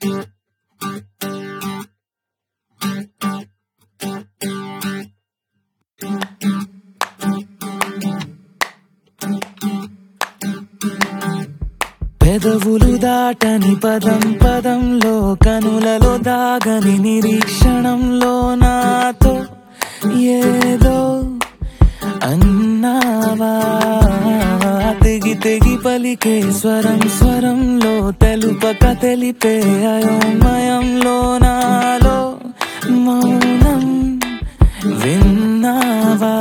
పెదవులు దాటని పదం పదంలో కనులలో దాగని నిరీక్షణంలో నాతో ఏదో అన్నావా తెగి తెగి పలికే స్వరం స్వరంలో తెలుపక తెలిపే అయోమయంలో నాలో మౌనం విన్నావా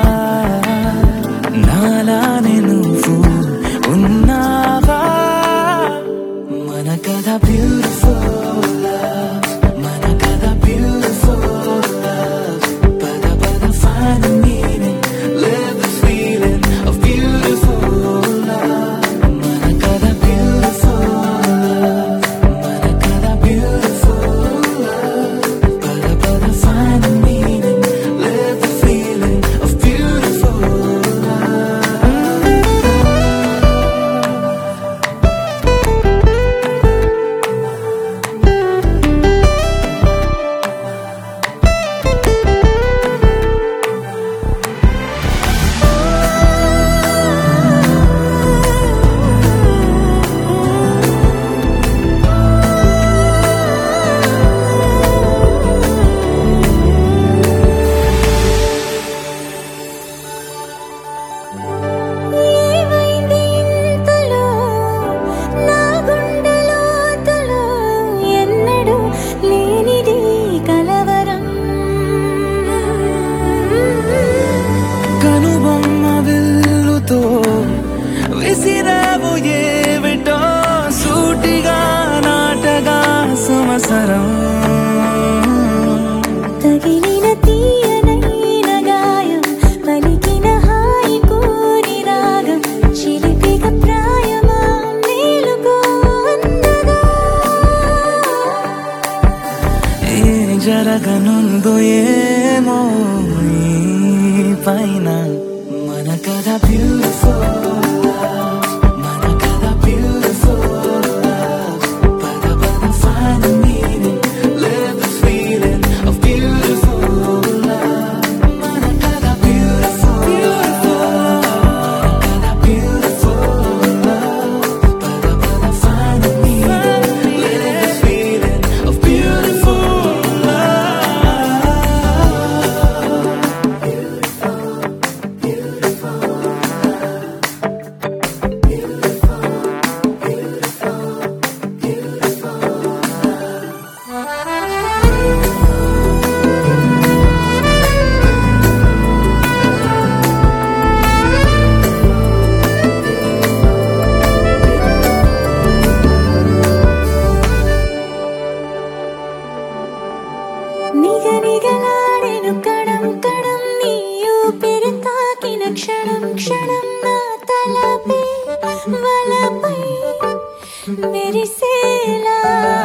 నాలానే నువ్వు ఉన్నావా మన కథ బ్యూటిఫుల్ మన కథ బ్యూటిఫుల్ పద పద find the meaning live the feeling of beautiful మన కథ beautiful మన కథ beautiful పద పద find the meaning live the feeling of beautiful ఏమైంది ఇంతలో నా గుండెలోతులో ఎన్నడూ లేనిది కలవరం కనుబొమ్మ విల్లుతో విసిరావు ఏమిటో సూటిగా నాటగా సమసరం తగిలిన తీయనైన గాయం పలికిన హాయి కోరి రాగం చిలిపిక ప్రాయమా మేలుకో అందగా ఏ జరగనుందో ఏమో ఈ పైన మన కథ బ్యూటిఫుల్ మన కథ బ్యూటిఫుల్ పద పద find the meaning live the feeling of beautiful మన కథ beautiful మన కథ beautiful పద పద find the meaning live the feeling of beautiful నిగనిగలాడెను Kadam Kadam నీ ఊపిరి తాకిన క్షణం క్షణం నా తలపై వలపై మెరిసేలా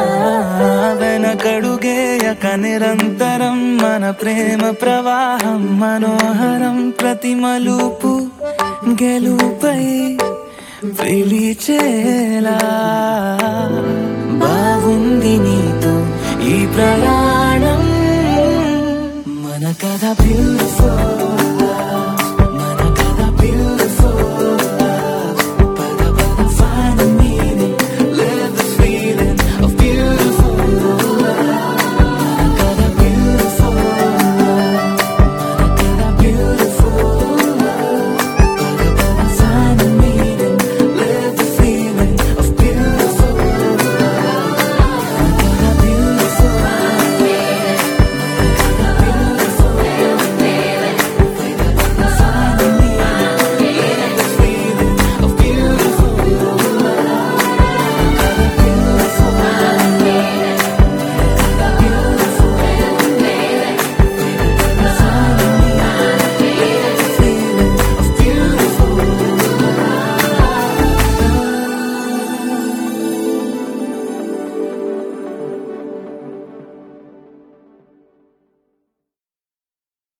వెనకడుగేయక నిరంతరం మన ప్రేమ ప్రవాహం మనోహరం ప్రతి మలుపు గెలుపై పిలిచేలా బాగుంది నీతో ఈ ప్రయాణం మన కథ బ్యూటిఫుల్